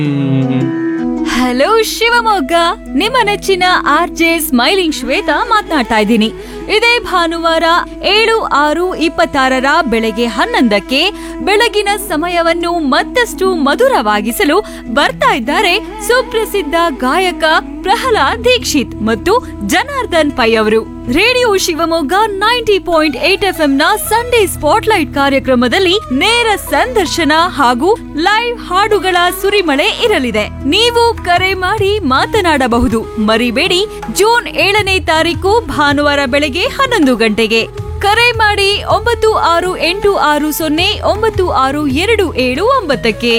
hello Shivamogga ನಿಮ್ಮ ನೆಚ್ಚಿನ R J smiling Shweta ಮಾತನಾಡ್ತಾ ಇದ್ದೀನಿ ಇದೇ ಭಾನುವಾರ ಏಳು ಆರು ಇಪ್ಪತ್ತಾರರ ಬೆಳಗ್ಗೆ ಹನ್ನೊಂದಕ್ಕೆ ಬೆಳಗಿನ ಸಮಯವನ್ನು ಮತ್ತಷ್ಟು ಮಧುರವಾಗಿಸಲು ಬರ್ತಾ ಇದ್ದಾರೆ ಸುಪ್ರಸಿದ್ಧ ಗಾಯಕ ಪ್ರಹ್ಲಾದ್ ದೀಕ್ಷಿತ್ ಮತ್ತು ಜನಾರ್ದನ್ ಪೈ ಅವರು radio Shivamogga ninety point eight F ನ ಸಂಡೇ ಸ್ಪಾಟ್ಲೈಟ್ ಕಾರ್ಯಕ್ರಮದಲ್ಲಿ ನೇರ ಸಂದರ್ಶನ ಹಾಗೂ ಲೈವ್ ಹಾಡುಗಳ ಸುರಿಮಳೆ ಇರಲಿದೆ ನೀವು ಕರೆ ಮಾಡಿ ಮಾತನಾಡಬಹುದು ಮರಿಬೇಡಿ ಜೂನ್ ಏಳನೇ ತಾರೀಕು ಭಾನುವಾರ ಬೆಳಗ್ಗೆ ಹನ್ನೊಂದು ಗಂಟೆಗೆ ಕರೆ ಮಾಡಿ ಒಂಬತ್ತು ಆರು ಎಂಟು ಆರು ಸೊನ್ನೆ ಒಂಬತ್ತು ಆರು ಎರಡು ಏಳು ಒಂಬತ್ತಕ್ಕೆ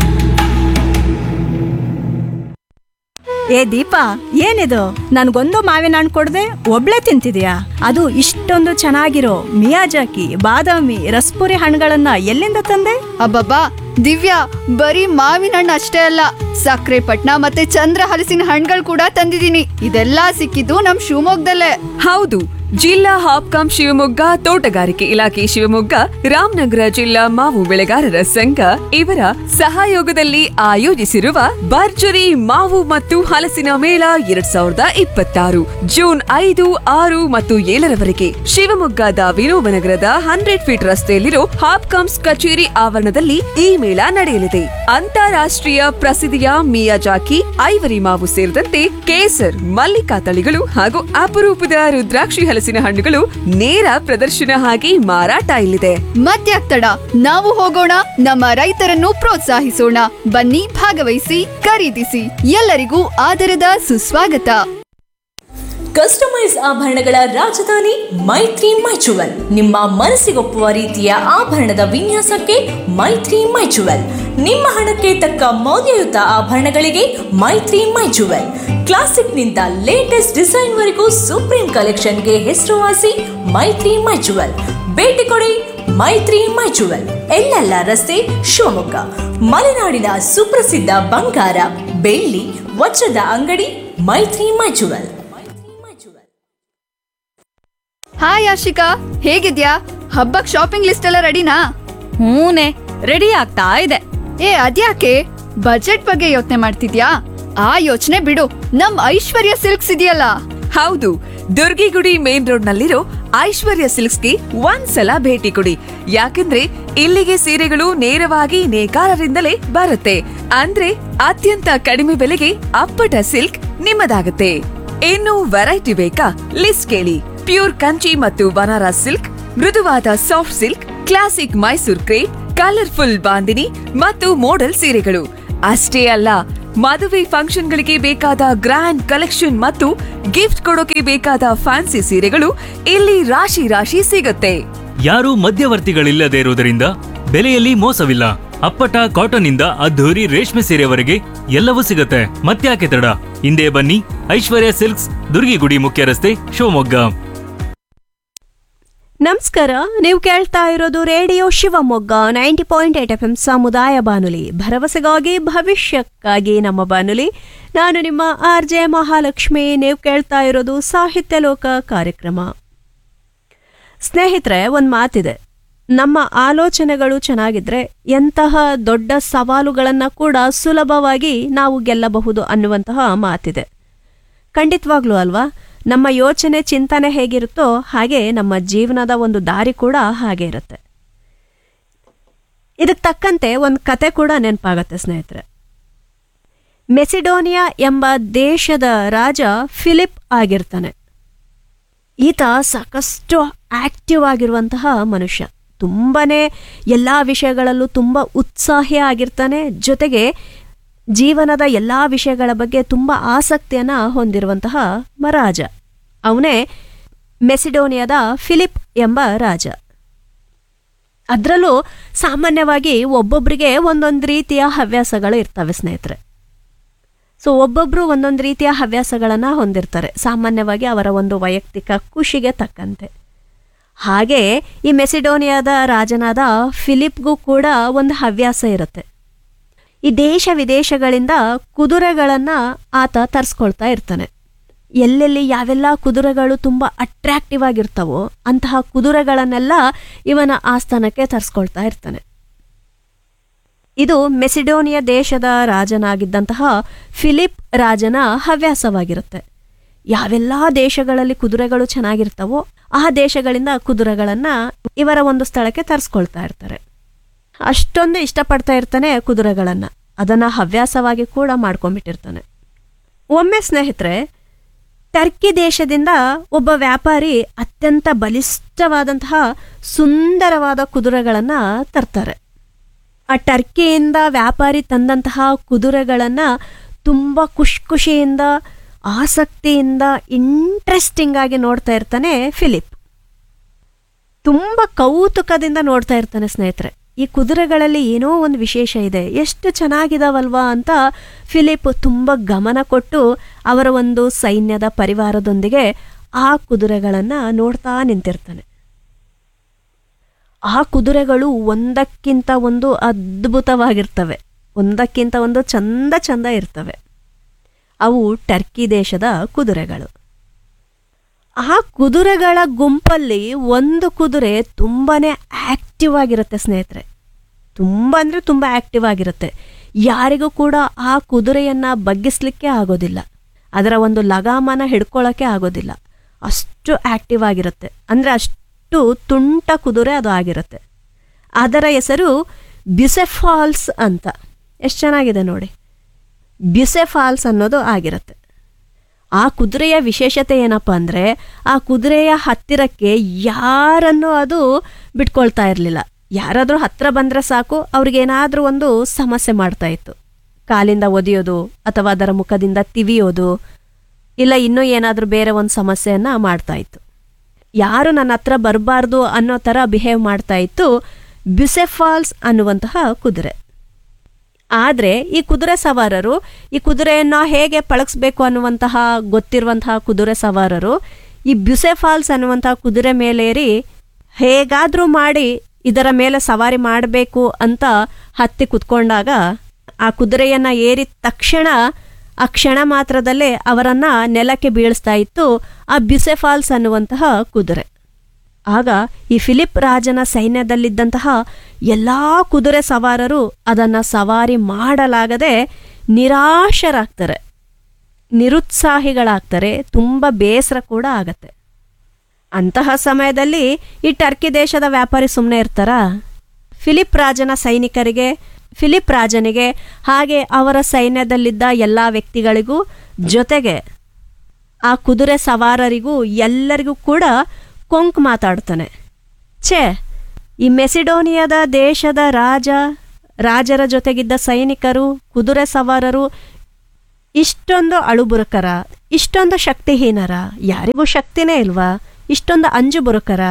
ಏ ದೀಪಾ ಏನಿದು ನನ್ಗೊಂದು ಮಾವಿನ ಹಣ್ಣು ಕೊಡದೆ ಒಬ್ಳೆ ತಿಂತಿದ್ಯಾ ಅದು ಇಷ್ಟೊಂದು ಚೆನ್ನಾಗಿರೋ ಮಿಯಾಜಾಕಿ ಬಾದಾಮಿ ರಸ್ಪುರಿ ಹಣ್ಣುಗಳನ್ನ ಎಲ್ಲಿಂದ ತಂದೆ ಅಬ್ಬಬ್ಬಾ ದಿವ್ಯಾ ಬರೀ ಮಾವಿನ ಹಣ್ಣು ಅಷ್ಟೇ ಅಲ್ಲ ಸಕ್ಕರೆ ಪಟ್ನ ಮತ್ತೆ ಚಂದ್ರ ಹಲಸಿನ ಹಣ್ಣುಗಳು ಕೂಡ ತಂದಿದ್ದೀನಿ ಇದೆಲ್ಲಾ ಸಿಕ್ಕಿದ್ದು ನಮ್ ಶಿವಮೊಗ್ಗದಲ್ಲೇ ಹೌದು ಜಿಲ್ಲಾ ಹಾಪ್ಕಾಂ ಶಿವಮೊಗ್ಗ ತೋಟಗಾರಿಕೆ ಇಲಾಖೆ ಶಿವಮೊಗ್ಗ ರಾಮನಗರ ಜಿಲ್ಲಾ ಮಾವು ಬೆಳೆಗಾರರ ಸಂಘ ಇವರ ಸಹಯೋಗದಲ್ಲಿ ಆಯೋಜಿಸಿರುವ ಭರ್ಜರಿ ಮಾವು ಮತ್ತು ಹಲಸಿನ ಮೇಳ ಎರಡ್ ಸಾವಿರದ ಇಪ್ಪತ್ತಾರು ಜೂನ್ ಐದು ಆರು ಮತ್ತು ಏಳರವರೆಗೆ ಶಿವಮೊಗ್ಗದ ವಿನೋಬ ನಗರದ ಹಂಡ್ರೆಡ್ ಫೀಟ್ ರಸ್ತೆಯಲ್ಲಿರೋ ಹಾಪ್ಕಾಮ್ಸ್ ಕಚೇರಿ ಆವರಣದಲ್ಲಿ ಈ ಮೇಳ ನಡೆಯಲಿದೆ ಅಂತಾರಾಷ್ಟ್ರೀಯ ಪ್ರಸಿದ್ಧಿಯ ಮಿಯಾಜಾಕಿ ಐವರಿ ಮಾವು ಸೇರಿದಂತೆ ಕೇಸರ್ ಮಲ್ಲಿಕಾ ತಳಿಗಳು ಹಾಗೂ ಅಪರೂಪದ ರುದ್ರಾಕ್ಷಿ ಹಲಸಿನ ಹಣ್ಣುಗಳು ನೇರ ಪ್ರದರ್ಶನ ಆಗಿ ಮಾರಾಟ ಇಲ್ಲಿದೆ ಮತ್ಯಾಕ್ ತಡ ನಾವು ಹೋಗೋಣ ನಮ್ಮ ರೈತರನ್ನು ಪ್ರೋತ್ಸಾಹಿಸೋಣ ಬನ್ನಿ ಭಾಗವಹಿಸಿ ಖರೀದಿಸಿ ಎಲ್ಲರಿಗೂ ಆದರದ ಸುಸ್ವಾಗತ ಕಸ್ಟಮೈಸ್ ಆಭರಣಗಳ ರಾಜಧಾನಿ ಮೈತ್ರಿ ಮೈಚುವಲ್ ನಿಮ್ಮ ಮನಸ್ಸಿಗೊಪ್ಪುವ ರೀತಿಯ ಆಭರಣದ ವಿನ್ಯಾಸಕ್ಕೆ ಮೈತ್ರಿ ಮೈಚುವಲ್ ನಿಮ್ಮ ಹಣಕ್ಕೆ ತಕ್ಕ ಮೌಲ್ಯಯುತ ಆಭರಣಗಳಿಗೆ ಮೈತ್ರಿ ಮೈಚುವಲ್ ಕ್ಲಾಸಿಕ್ನಿಂದ ಲೇಟೆಸ್ಟ್ ಡಿಸೈನ್ವರೆಗೂ ಸುಪ್ರೀಂ ಕಲೆಕ್ಷನ್ಗೆ ಹೆಸರುವಾಸಿ ಮೈತ್ರಿ ಮೈಚುವಲ್ ಭೇಟಿ ಕೊಡಿ ಮೈತ್ರಿ ಮೈಚುವಲ್ ಎಲ್ಲೆಲ್ಲ ರಸ್ತೆ ಶಿವಮೊಗ್ಗ ಮಲೆನಾಡಿನ ಸುಪ್ರಸಿದ್ಧ ಬಂಗಾರ ಬೆಳ್ಳಿ ವಜ್ರದ ಅಂಗಡಿ ಮೈತ್ರಿ ಮೈಚುವಲ್ ಹಾಯ್ ಆಶಿಕಾ ಹೇಗಿದ್ಯಾ ಹಬ್ಬಕ್ ಶಾಪಿಂಗ್ ಲಿಸ್ಟ್ ಎಲ್ಲ ರೆಡಿನಾ ಹೂನೆ ರೆಡಿ ಆಗ್ತಾ ಇದೆ ಏ ಅದ್ಯಾಕೆ ಬಜೆಟ್ ಬಗ್ಗೆ ಯೋಚನೆ ಮಾಡ್ತಿದ್ಯಾ ಆ ಯೋಚನೆ ಬಿಡು ನಮ್ ಐಶ್ವರ್ಯ ಸಿಲ್ಕ್ಸ್ ಇದೆಯಲ್ಲ ಹೌದು ದುರ್ಗಿಗುಡಿ ಮೇನ್ ರೋಡ್ ನಲ್ಲಿರೋ ಐಶ್ವರ್ಯ ಸಿಲ್ಕ್ಸ್ಗೆ ಒಂದ್ಸಲ ಭೇಟಿ ಕೊಡಿ ಯಾಕಂದ್ರೆ ಇಲ್ಲಿಗೆ ಸೀರೆಗಳು ನೇರವಾಗಿ ನೇಕಾರರಿಂದಲೇ ಬರುತ್ತೆ ಅಂದ್ರೆ ಅತ್ಯಂತ ಕಡಿಮೆ ಬೆಲೆಗೆ ಅಪ್ಪಟ ಸಿಲ್ಕ್ ನಿಮ್ಮದಾಗುತ್ತೆ ಇನ್ನು ವೆರೈಟಿ ಬೇಕಾ ಲಿಸ್ಟ್ ಕೇಳಿ ಪ್ಯೂರ್ ಕಂಚಿ ಮತ್ತು ಬನಾರಸ್ ಸಿಲ್ಕ್ ಮೃದುವಾದ soft silk classic Mysore crepe colourful bandhani ಮತ್ತು ಮೋಡಲ್ ಸೀರೆಗಳು ಅಷ್ಟೇ ಅಲ್ಲ ಮದುವೆ ಫಂಕ್ಷನ್ಗಳಿಗೆ ಬೇಕಾದ ಗ್ರ್ಯಾಂಡ್ ಕಲೆಕ್ಷನ್ ಮತ್ತು ಗಿಫ್ಟ್ ಕೊಡೋಕೆ ಬೇಕಾದ ಫ್ಯಾನ್ಸಿ ಸೀರೆಗಳು ಇಲ್ಲಿ ರಾಶಿ ರಾಶಿ ಸಿಗುತ್ತೆ ಯಾರೂ ಮಧ್ಯವರ್ತಿಗಳಿಲ್ಲದೆ ಇರುವುದರಿಂದ ಬೆಲೆಯಲ್ಲಿ ಮೋಸವಿಲ್ಲ ಅಪ್ಪಟ ಕಾಟನ್ ಇಂದ ಅದ್ಧೂರಿ ರೇಷ್ಮೆ ಸೀರೆವರೆಗೆ ಎಲ್ಲವೂ ಸಿಗುತ್ತೆ ಮತ್ತ್ಯಾಕೆ ತಡ ಹಿಂದೆ ಬನ್ನಿ ಐಶ್ವರ್ಯ ಸಿಲ್ಕ್ಸ್ ದುರ್ಗಿಗುಡಿ ಮುಖ್ಯ ರಸ್ತೆ ಶಿವಮೊಗ್ಗ ನಮಸ್ಕಾರ ನೀವು ಕೇಳ್ತಾ ಇರೋದು radio Shivamogga ninety point eight F M ಸಮುದಾಯ ಬಾನುಲಿ ಭರವಸೆಗಾಗಿ ಭವಿಷ್ಯಕ್ಕಾಗಿ ನಮ್ಮ ಬಾನುಲಿ ನಾನು ನಿಮ್ಮ ಆರ್ ಜೆ ಮಹಾಲಕ್ಷ್ಮಿ ನೀವು ಕೇಳ್ತಾ ಇರೋದು ಸಾಹಿತ್ಯ ಲೋಕ ಕಾರ್ಯಕ್ರಮ ಸ್ನೇಹಿತರೆ ಒಂದು ಮಾತಿದೆ ನಮ್ಮ ಆಲೋಚನೆಗಳು ಚೆನ್ನಾಗಿದ್ರೆ ಎಂತಹ ದೊಡ್ಡ ಸವಾಲುಗಳನ್ನು ಕೂಡ ಸುಲಭವಾಗಿ ನಾವು ಗೆಲ್ಲಬಹುದು ಅನ್ನುವಂತಹ ಮಾತಿದೆ ಖಂಡಿತವಾಗ್ಲೂ ಅಲ್ವಾ ನಮ್ಮ ಯೋಚನೆ ಚಿಂತನೆ ಹೇಗಿರುತ್ತೋ ಹಾಗೆ ನಮ್ಮ ಜೀವನದ ಒಂದು ದಾರಿ ಕೂಡ ಹಾಗೆ ಇರುತ್ತೆ ಇದಕ್ಕೆ ತಕ್ಕಂತೆ ಒಂದು ಕತೆ ಕೂಡ ನೆನಪಾಗತ್ತೆ ಸ್ನೇಹಿತರೆ ಮೆಸಿಡೋನಿಯಾ ಎಂಬ ದೇಶದ ರಾಜ ಫಿಲಿಪ್ ಆಗಿರ್ತಾನೆ ಈತ ಸಾಕಷ್ಟು ಆಕ್ಟಿವ್ ಆಗಿರುವಂತಹ ಮನುಷ್ಯ ತುಂಬನೇ ಎಲ್ಲ ವಿಷಯಗಳಲ್ಲೂ ತುಂಬ ಉತ್ಸಾಹಿ ಆಗಿರ್ತಾನೆ ಜೊತೆಗೆ ಜೀವನದ ಎಲ್ಲ ವಿಷಯಗಳ ಬಗ್ಗೆ ತುಂಬ ಆಸಕ್ತಿಯನ್ನು ಹೊಂದಿರುವಂತಹ ರಾಜ ಅವನೇ ಮೆಸಿಡೋನಿಯಾದ ಫಿಲಿಪ್ ಎಂಬ ರಾಜ ಅದರಲ್ಲೂ ಸಾಮಾನ್ಯವಾಗಿ ಒಬ್ಬೊಬ್ಬರಿಗೆ ಒಂದೊಂದು ರೀತಿಯ ಹವ್ಯಾಸಗಳು ಇರ್ತವೆ ಸ್ನೇಹಿತರೆ ಸೊ ಒಬ್ಬೊಬ್ಬರು ಒಂದೊಂದು ರೀತಿಯ ಹವ್ಯಾಸಗಳನ್ನು ಹೊಂದಿರ್ತಾರೆ ಸಾಮಾನ್ಯವಾಗಿ ಅವರ ಒಂದು ವೈಯಕ್ತಿಕ ಖುಷಿಗೆ ತಕ್ಕಂತೆ ಹಾಗೆ ಈ ಮೆಸಿಡೋನಿಯಾದ ರಾಜನಾದ ಫಿಲಿಪ್ಗೂ ಕೂಡ ಒಂದು ಹವ್ಯಾಸ ಇರುತ್ತೆ ಈ ದೇಶ ವಿದೇಶಗಳಿಂದ ಕುದುರೆಗಳನ್ನು ಆತ ತರಿಸ್ಕೊಳ್ತಾ ಇರ್ತಾನೆ ಎಲ್ಲೆಲ್ಲಿ ಯಾವೆಲ್ಲ ಕುದುರೆಗಳು ತುಂಬ ಅಟ್ರಾಕ್ಟಿವ್ ಆಗಿರ್ತಾವೋ ಅಂತಹ ಕುದುರೆಗಳನ್ನೆಲ್ಲ ಇವನ ಆಸ್ಥಾನಕ್ಕೆ ತರಿಸ್ಕೊಳ್ತಾ ಇರ್ತಾನೆ ಇದು ಮೆಸಿಡೋನಿಯಾ ದೇಶದ ರಾಜನಾಗಿದ್ದಂತಹ ಫಿಲಿಪ್ ರಾಜನ ಹವ್ಯಾಸವಾಗಿರುತ್ತೆ ಯಾವೆಲ್ಲ ದೇಶಗಳಲ್ಲಿ ಕುದುರೆಗಳು ಚೆನ್ನಾಗಿರ್ತವೋ ಆ ದೇಶಗಳಿಂದ ಕುದುರೆಗಳನ್ನು ಇವರ ಒಂದು ಸ್ಥಳಕ್ಕೆ ತರಿಸ್ಕೊಳ್ತಾ ಇರ್ತಾರೆ ಅಷ್ಟೊಂದು ಇಷ್ಟಪಡ್ತಾ ಇರ್ತಾನೆ ಕುದುರೆಗಳನ್ನು ಅದನ್ನು ಹವ್ಯಾಸವಾಗಿ ಕೂಡ ಮಾಡ್ಕೊಂಡ್ಬಿಟ್ಟಿರ್ತಾನೆ ಒಮ್ಮೆ ಸ್ನೇಹಿತರೆ ಟರ್ಕಿ ದೇಶದಿಂದ ಒಬ್ಬ ವ್ಯಾಪಾರಿ ಅತ್ಯಂತ ಬಲಿಷ್ಠವಾದಂತಹ ಸುಂದರವಾದ ಕುದುರೆಗಳನ್ನು ತರ್ತಾರೆ ಆ ಟರ್ಕಿಯಿಂದ ವ್ಯಾಪಾರಿ ತಂದಂತಹ ಕುದುರೆಗಳನ್ನು ತುಂಬ ಖುಷಿ ಖುಷಿಯಿಂದ ಆಸಕ್ತಿಯಿಂದ ಇಂಟ್ರೆಸ್ಟಿಂಗ್ ಆಗಿ ನೋಡ್ತಾ ಇರ್ತಾನೆ ಫಿಲಿಪ್ ತುಂಬ ಕೌತುಕದಿಂದ ನೋಡ್ತಾ ಇರ್ತಾನೆ ಸ್ನೇಹಿತರೆ ಈ ಕುದುರೆಗಳಲ್ಲಿ ಏನೋ ಒಂದು ವಿಶೇಷ ಇದೆ ಎಷ್ಟು ಚೆನ್ನಾಗಿದಾವಲ್ವಾ ಅಂತ ಫಿಲಿಪ್ ತುಂಬ ಗಮನ ಕೊಟ್ಟು ಅವರ ಒಂದು ಸೈನ್ಯದ ಪರಿವಾರದೊಂದಿಗೆ ಆ ಕುದುರೆಗಳನ್ನು ನೋಡ್ತಾ ನಿಂತಿರ್ತಾನೆ ಆ ಕುದುರೆಗಳು ಒಂದಕ್ಕಿಂತ ಒಂದು ಅದ್ಭುತವಾಗಿರ್ತವೆ ಒಂದಕ್ಕಿಂತ ಒಂದು ಚಂದ ಚಂದ ಇರ್ತವೆ ಅವು ಟರ್ಕಿ ದೇಶದ ಕುದುರೆಗಳು ಆ ಕುದುರೆಗಳ ಗುಂಪಲ್ಲಿ ಒಂದು ಕುದುರೆ ತುಂಬಾನೇ ಆಕ್ಟಿವ್ ಆಗಿರುತ್ತೆ ಸ್ನೇಹಿತರೆ ತುಂಬ ಅಂದರೆ ತುಂಬ ಆಕ್ಟಿವ್ ಆಗಿರುತ್ತೆ ಯಾರಿಗೂ ಕೂಡ ಆ ಕುದುರೆಯನ್ನು ಬಗ್ಗಿಸ್ಲಿಕ್ಕೆ ಆಗೋದಿಲ್ಲ ಅದರ ಒಂದು ಲಗಾಮನ ಹಿಡ್ಕೊಳ್ಳೋಕ್ಕೆ ಆಗೋದಿಲ್ಲ ಅಷ್ಟು ಆಕ್ಟಿವ್ ಆಗಿರುತ್ತೆ ಅಂದರೆ ಅಷ್ಟು ತುಂಟ ಕುದುರೆ ಅದು ಆಗಿರುತ್ತೆ ಅದರ ಹೆಸರು ಬ್ಯುಸೆಫಾಲ್ಸ್ ಅಂತ ಎಷ್ಟು ಚೆನ್ನಾಗಿದೆ ನೋಡಿ ಬ್ಯುಸೆಫಾಲ್ಸ್ ಅನ್ನೋದು ಆಗಿರುತ್ತೆ ಆ ಕುದುರೆಯ ವಿಶೇಷತೆ ಏನಪ್ಪ ಅಂದರೆ ಆ ಕುದುರೆಯ ಹತ್ತಿರಕ್ಕೆ ಯಾರನ್ನು ಅದು ಬಿಟ್ಕೊಳ್ತಾ ಇರಲಿಲ್ಲ ಯಾರಾದರೂ ಹತ್ತಿರ ಬಂದರೆ ಸಾಕು ಅವ್ರಿಗೇನಾದರೂ ಒಂದು ಸಮಸ್ಯೆ ಮಾಡ್ತಾ ಇತ್ತು ಕಾಲಿಂದ ಒದೆಯೋದು ಅಥವಾ ಅದರ ಮುಖದಿಂದ ತಿವಿಯೋದು ಇಲ್ಲ ಇನ್ನೂ ಏನಾದರೂ ಬೇರೆ ಒಂದು ಸಮಸ್ಯೆಯನ್ನು ಮಾಡ್ತಾ ಇತ್ತು ಯಾರು ನನ್ನ ಹತ್ರ ಬರಬಾರ್ದು ಅನ್ನೋ ಥರ ಬಿಹೇವ್ ಮಾಡ್ತಾ ಇತ್ತು ಬ್ಯುಸೆಫಾಲ್ಸ್ ಅನ್ನುವಂತಹ ಕುದುರೆ ಆದರೆ ಈ ಕುದುರೆ ಸವಾರರು ಈ ಕುದುರೆಯನ್ನು ಹೇಗೆ ಪಳಗಿಸ್ಬೇಕು ಅನ್ನುವಂತಹ ಗೊತ್ತಿರುವಂತಹ ಕುದುರೆ ಸವಾರರು ಈ ಬ್ಯುಸೆಫಾಲ್ಸ್ ಅನ್ನುವಂತಹ ಕುದುರೆ ಮೇಲೇರಿ ಹೇಗಾದರೂ ಮಾಡಿ ಇದರ ಮೇಲೆ ಸವಾರಿ ಮಾಡಬೇಕು ಅಂತ ಹತ್ತಿ ಕುತ್ಕೊಂಡಾಗ ಆ ಕುದುರೆಯನ್ನು ಏರಿದ ತಕ್ಷಣ ಆ ಕ್ಷಣ ಮಾತ್ರದಲ್ಲೇ ಅವರನ್ನ ನೆಲಕ್ಕೆ ಬೀಳಿಸ್ತಾ ಇತ್ತು ಆ ಬ್ಯುಸೆಫಾಲ್ಸ್ ಅನ್ನುವಂತಹ ಕುದುರೆ ಆಗ ಈ ಫಿಲಿಪ್ ರಾಜನ ಸೈನ್ಯದಲ್ಲಿದ್ದಂತಹ ಎಲ್ಲ ಕುದುರೆ ಸವಾರರು ಅದನ್ನು ಸವಾರಿ ಮಾಡಲಾಗದೆ ನಿರಾಶರಾಗ್ತಾರೆ ನಿರುತ್ಸಾಹಿಗಳಾಗ್ತಾರೆ ತುಂಬ ಬೇಸರ ಕೂಡ ಆಗತ್ತೆ ಅಂತಹ ಸಮಯದಲ್ಲಿ ಈ ಟರ್ಕಿ ದೇಶದ ವ್ಯಾಪಾರಿ ಸುಮ್ಮನೆ ಇರ್ತಾರಾ ಫಿಲಿಪ್ ರಾಜನ ಸೈನಿಕರಿಗೆ ಫಿಲಿಪ್ ರಾಜನಿಗೆ ಹಾಗೆ ಅವರ ಸೈನ್ಯದಲ್ಲಿದ್ದ ಎಲ್ಲ ವ್ಯಕ್ತಿಗಳಿಗೂ ಜೊತೆಗೆ ಆ ಕುದುರೆ ಸವಾರರಿಗೂ ಎಲ್ಲರಿಗೂ ಕೂಡ ಕೊಂಕ್ ಮಾತಾಡ್ತಾನೆ ಛೇ ಈ ಮೆಸಿಡೋನಿಯಾದ ದೇಶದ ರಾಜ ರಾಜರ ಜೊತೆಗಿದ್ದ ಸೈನಿಕರು ಕುದುರೆ ಸವಾರರು ಇಷ್ಟೊಂದು ಅಳುಬುರುಕರ ಇಷ್ಟೊಂದು ಶಕ್ತಿಹೀನರ ಯಾರಿಗೂ ಶಕ್ತಿನೇ ಇಲ್ವಾ ಇಷ್ಟೊಂದು ಅಂಜು ಬುರುಕರ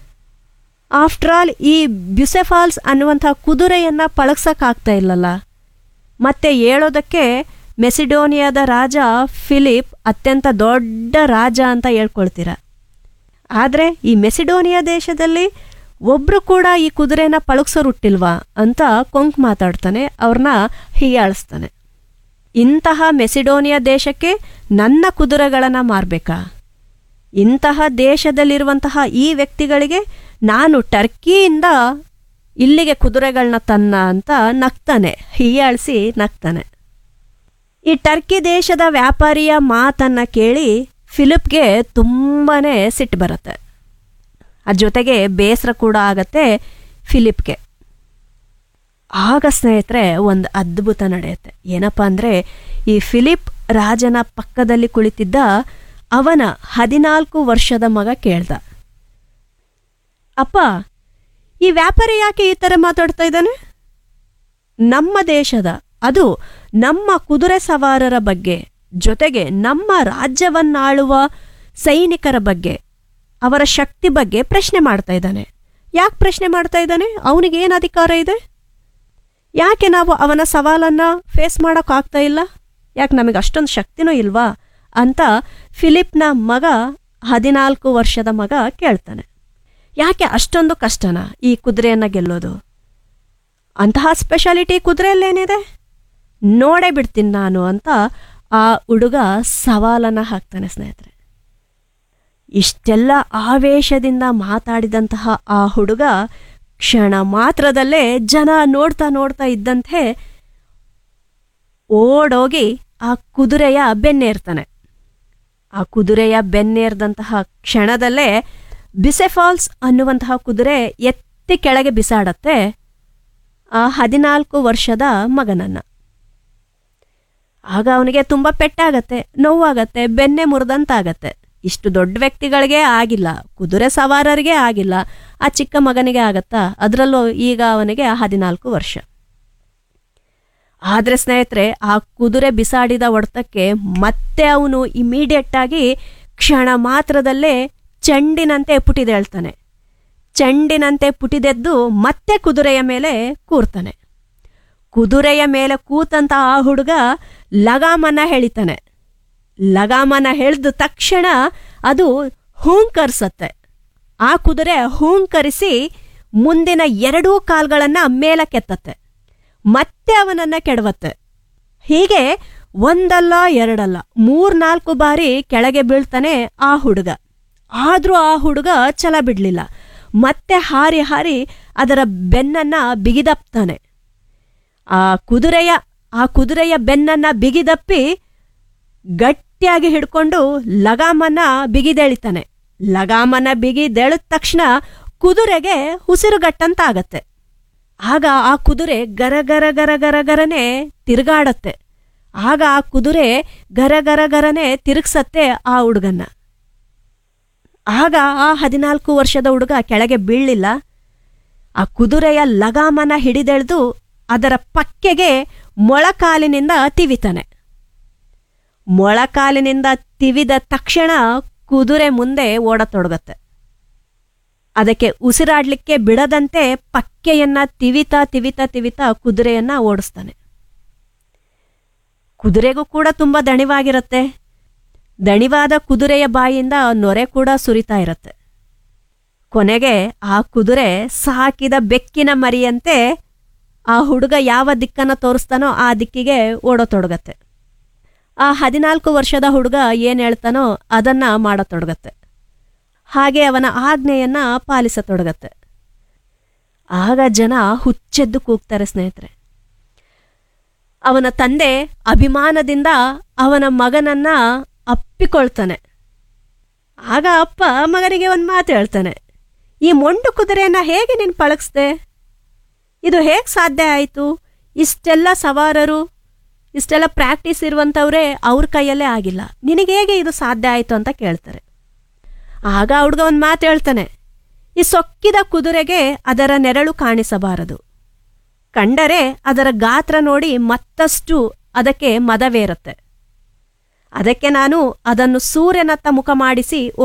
ಆಫ್ಟರ್ ಆಲ್ ಈ ಬ್ಯುಸೆಫಾಲ್ಸ್ ಅನ್ನುವಂಥ ಕುದುರೆಯನ್ನು ಪಳಗ್ಸಕ್ಕಾಗ್ತಾ ಇಲ್ಲಲ್ಲ ಮತ್ತೆ ಹೇಳೋದಕ್ಕೆ ಮೆಸಿಡೋನಿಯಾದ ರಾಜ ಫಿಲಿಪ್ ಅತ್ಯಂತ ದೊಡ್ಡ ರಾಜ ಅಂತ ಹೇಳ್ಕೊಳ್ತೀರ ಆದರೆ ಈ ಮೆಸಿಡೋನಿಯಾ ದೇಶದಲ್ಲಿ ಒಬ್ರು ಕೂಡ ಈ ಕುದುರೆನ ಪಳಗ್ಸೋರು ಹುಟ್ಟಿಲ್ವಾ ಅಂತ ಕೊಂಕ್ ಮಾತಾಡ್ತಾನೆ ಅವ್ರನ್ನ ಹೀಯಾಳಿಸ್ತಾನೆ ಇಂತಹ ಮೆಸಿಡೋನಿಯಾ ದೇಶಕ್ಕೆ ನನ್ನ ಕುದುರೆಗಳನ್ನು ಮಾರಬೇಕಾ ಇಂತಹ ದೇಶದಲ್ಲಿರುವಂತಹ ಈ ವ್ಯಕ್ತಿಗಳಿಗೆ ನಾನು ಟರ್ಕಿಯಿಂದ ಇಲ್ಲಿಗೆ ಕುದುರೆಗಳನ್ನ ತನ್ನ ಅಂತ ನಗ್ತಾನೆ ಹೀಯಾಳಿಸಿ ನಗ್ತಾನೆ ಈ ಟರ್ಕಿ ದೇಶದ ವ್ಯಾಪಾರಿಯ ಮಾತನ್ನ ಕೇಳಿ ಫಿಲಿಪ್ಗೆ ತುಂಬಾನೇ ಸಿಟ್ಟು ಬರುತ್ತೆ ಅದ್ರ ಜೊತೆಗೆ ಬೇಸರ ಕೂಡ ಆಗತ್ತೆ ಫಿಲಿಪ್ಗೆ ಆಗ ಸ್ನೇಹಿತರೆ ಒಂದು ಅದ್ಭುತ ನಡೆಯುತ್ತೆ ಏನಪ್ಪ ಅಂದರೆ ಈ ಫಿಲಿಪ್ ರಾಜನ ಪಕ್ಕದಲ್ಲಿ ಕುಳಿತಿದ್ದ ಅವನ ಹದಿನಾಲ್ಕು ವರ್ಷದ ಮಗ ಕೇಳ್ದ ಅಪ್ಪ ಈ ವ್ಯಾಪಾರಿ ಯಾಕೆ ಈ ಥರ ಮಾತಾಡ್ತಾ ಇದ್ದಾನೆ ನಮ್ಮ ದೇಶದ ಅದು ನಮ್ಮ ಕುದುರೆ ಸವಾರರ ಬಗ್ಗೆ ಜೊತೆಗೆ ನಮ್ಮ ರಾಜ್ಯವನ್ನಾಳುವ ಸೈನಿಕರ ಬಗ್ಗೆ ಅವರ ಶಕ್ತಿ ಬಗ್ಗೆ ಪ್ರಶ್ನೆ ಮಾಡ್ತಾ ಇದ್ದಾನೆ ಯಾಕೆ ಪ್ರಶ್ನೆ ಮಾಡ್ತಾ ಇದ್ದಾನೆ ಅವನಿಗೆ ಏನು ಅಧಿಕಾರ ಇದೆ ಯಾಕೆ ನಾವು ಅವನ ಸವಾಲನ್ನು ಫೇಸ್ ಮಾಡೋಕ್ಕಾಗ್ತಾ ಇಲ್ಲ ಯಾಕೆ ನಮಗೆ ಅಷ್ಟೊಂದು ಶಕ್ತಿನೂ ಇಲ್ವಾ ಅಂತ ಫಿಲಿಪ್ನ ಮಗ ಹದಿನಾಲ್ಕು ವರ್ಷದ ಮಗ ಕೇಳ್ತಾನೆ ಯಾಕೆ ಅಷ್ಟೊಂದು ಕಷ್ಟನ ಈ ಕುದುರೆಯನ್ನು ಗೆಲ್ಲೋದು ಅಂತಹ ಸ್ಪೆಷಾಲಿಟಿ ಕುದುರೆಯಲ್ಲೇನಿದೆ ನೋಡೇ ಬಿಡ್ತೀನಿ ನಾನು ಅಂತ ಆ ಹುಡುಗ ಸವಾಲನ್ನು ಹಾಕ್ತಾನೆ ಸ್ನೇಹಿತರೆ ಇಷ್ಟೆಲ್ಲ ಆವೇಶದಿಂದ ಮಾತಾಡಿದಂತಹ ಆ ಹುಡುಗ ಕ್ಷಣ ಮಾತ್ರದಲ್ಲೇ ಜನ ನೋಡ್ತಾ ನೋಡ್ತಾ ಇದ್ದಂತೆ ಓಡೋಗಿ ಆ ಕುದುರೆಯ ಬೆನ್ನೇರ್ತಾನೆ ಆ ಕುದುರೆಯ ಬೆನ್ನೇರ್ದಂತಹ ಕ್ಷಣದಲ್ಲೇ ಬಿಸೆಫಾಲ್ಸ್ ಅನ್ನುವಂತಹ ಕುದುರೆ ಎತ್ತಿ ಕೆಳಗೆ ಬಿಸಾಡತ್ತೆ ಆ ಹದಿನಾಲ್ಕು ವರ್ಷದ ಮಗನನ್ನ ಆಗ ಅವನಿಗೆ ತುಂಬ ಪೆಟ್ಟಾಗತ್ತೆ ನೋವಾಗತ್ತೆ ಬೆನ್ನೆ ಮುರಿದಂತಾಗತ್ತೆ ಇಷ್ಟು ದೊಡ್ಡ ವ್ಯಕ್ತಿಗಳಿಗೆ ಆಗಿಲ್ಲ ಕುದುರೆ ಸವಾರರಿಗೆ ಆಗಿಲ್ಲ ಆ ಚಿಕ್ಕ ಮಗನಿಗೆ ಆಗತ್ತಾ ಅದರಲ್ಲೂ ಈಗ ಅವನಿಗೆ ಹದಿನಾಲ್ಕು ವರ್ಷ ಆದರೆ ಸ್ನೇಹಿತರೆ ಆ ಕುದುರೆ ಬಿಸಾಡಿದ ಹೊಡೆತಕ್ಕೆ ಮತ್ತೆ ಅವನು ಇಮಿಡಿಯೇಟ್ ಆಗಿ ಕ್ಷಣ ಮಾತ್ರದಲ್ಲೇ ಚೆಂಡಿನಂತೆ ಪುಟಿದೇಳ್ತಾನೆ ಚೆಂಡಿನಂತೆ ಪುಟಿದೆದ್ದು ಮತ್ತೆ ಕುದುರೆಯ ಮೇಲೆ ಕೂರ್ತಾನೆ ಕುದುರೆಯ ಮೇಲೆ ಕೂತಂತ ಆ ಹುಡುಗ ಲಗಾಮನ್ನ ಹೇಳಿತಾನೆ ಲಗಾಮನ ಹೇಳಿದ ತಕ್ಷಣ ಅದು ಹೂಂಕರಿಸತ್ತೆ ಆ ಕುದುರೆ ಹೂಂಕರಿಸಿ ಮುಂದಿನ ಎರಡೂ ಕಾಲ್ಗಳನ್ನ ಮೇಲಕ್ಕೆತ್ತತ್ತೆ ಮತ್ತೆ ಅವನನ್ನ ಕೆಡವತ್ತೆ ಹೀಗೆ ಒಂದಲ್ಲ ಎರಡಲ್ಲ ಮೂರ್ನಾಲ್ಕು ಬಾರಿ ಕೆಳಗೆ ಬೀಳ್ತಾನೆ ಆ ಹುಡುಗ ಆದ್ರೂ ಆ ಹುಡುಗ ಛಲ ಬಿಡ್ಲಿಲ್ಲ ಮತ್ತೆ ಹಾರಿ ಹಾರಿ ಅದರ ಬೆನ್ನನ್ನ ಬಿಗಿದಪ್ತಾನೆ ಆ ಕುದುರೆಯ ಆ ಕುದುರೆಯ ಬೆನ್ನನ್ನ ಬಿಗಿದಪ್ಪಿ ಗಟ್ಟಿಯಾಗಿ ಹಿಡ್ಕೊಂಡು ಲಗಾಮನ್ನ ಬಿಗಿದೆಳಿತಾನೆ ಲಗಾಮನ್ನ ಬಿಗಿದೆಳೆದ ತಕ್ಷಣ ಕುದುರೆಗೆ ಉಸಿರುಗಟ್ಟಂತಾಗತ್ತೆ ಆಗ ಆ ಕುದುರೆ ಗರ ಗರ ಗರ ಗರ ಗರನೆ ತಿರುಗಾಡತ್ತೆ ಆಗ ಆ ಕುದುರೆ ಗರ ಗರ ಗರನೆ ತಿರುಗ್ಸತ್ತೆ ಆ ಹುಡುಗನ್ನ ಆಗ ಆ ಹದಿನಾಲ್ಕು ವರ್ಷದ ಹುಡುಗ ಕೆಳಗೆ ಬೀಳಲಿಲ್ಲ ಆ ಕುದುರೆಯ ಲಗಾಮನ ಹಿಡಿದೆಳೆದು ಅದರ ಪಕ್ಕೆಗೆ ಮೊಳಕಾಲಿನಿಂದ ತಿವಿತಾನೆ ಮೊಳಕಾಲಿನಿಂದ ತಿವಿದ ತಕ್ಷಣ ಕುದುರೆ ಮುಂದೆ ಓಡತೊಡಗತ್ತೆ ಅದಕ್ಕೆ ಉಸಿರಾಡ್ಲಿಕ್ಕೆ ಬಿಡದಂತೆ ಪಕ್ಕೆಯನ್ನ ತಿವಿತಾ ತಿವಿತಾ ತಿವಿತಾ ಕುದುರೆಯನ್ನ ಓಡಿಸ್ತಾನೆ ಕುದುರೆಗೂ ಕೂಡ ತುಂಬ ದಣಿವಾಗಿರುತ್ತೆ ದಣಿವಾದ ಕುದುರೆಯ ಬಾಯಿಯಿಂದ ನೊರೆ ಕೂಡ ಸುರಿತಾ ಇರತ್ತೆ ಕೊನೆಗೆ ಆ ಕುದುರೆ ಸಾಕಿದ ಬೆಕ್ಕಿನ ಮರಿಯಂತೆ ಆ ಹುಡುಗ ಯಾವ ದಿಕ್ಕನ್ನ ತೋರಿಸ್ತಾನೋ ಆ ದಿಕ್ಕಿಗೆ ಓಡತೊಡಗತ್ತೆ ಆ ಹದಿನಾಲ್ಕು ವರ್ಷದ ಹುಡುಗ ಏನು ಹೇಳ್ತಾನೋ ಅದನ್ನ ಮಾಡತೊಡಗತ್ತೆ ಹಾಗೆ ಅವನ ಆಜ್ಞೆಯನ್ನ ಪಾಲಿಸತೊಡಗತ್ತೆ ಆಗ ಜನ ಹುಚ್ಚೆದ್ದು ಕೂಗ್ತಾರೆ ಸ್ನೇಹಿತರೆ ಅವನ ತಂದೆ ಅಭಿಮಾನದಿಂದ ಅವನ ಮಗನನ್ನ ಅಪ್ಪಿಕೊಳ್ತಾನೆ ಆಗ ಅಪ್ಪ ಮಗನಿಗೆ ಒಂದು ಮಾತು ಹೇಳ್ತಾನೆ ಈ ಮೊಂಡು ಕುದುರೆಯನ್ನ ಹೇಗೆ ನೀನು ಪಳಗಿಸ್ದೆ ಇದು ಹೇಗೆ ಸಾಧ್ಯ ಆಯಿತು ಇಷ್ಟೆಲ್ಲ ಸವಾರರು ಇಷ್ಟೆಲ್ಲ ಪ್ರಾಕ್ಟೀಸ್ ಇರುವಂಥವ್ರೆ ಅವ್ರ ಕೈಯಲ್ಲೇ ಆಗಿಲ್ಲ ನಿನಗೆ ಹೇಗೆ ಇದು ಸಾಧ್ಯ ಆಯಿತು ಅಂತ ಕೇಳ್ತಾರೆ ಆಗ ಹುಡುಗ ಒಂದು ಮಾತು ಹೇಳ್ತಾನೆ ಈ ಸೊಕ್ಕಿದ ಕುದುರೆಗೆ ಅದರ ನೆರಳು ಕಾಣಿಸಬಾರದು ಕಂಡರೆ ಅದರ ಗಾತ್ರ ನೋಡಿ ಮತ್ತಷ್ಟು ಅದಕ್ಕೆ ಮದವೇರುತ್ತೆ ಅದಕ್ಕೆ ನಾನು ಅದನ್ನು ಸೂರ್ಯನತ್ತ ಮುಖ ಮಾಡಿಸಿ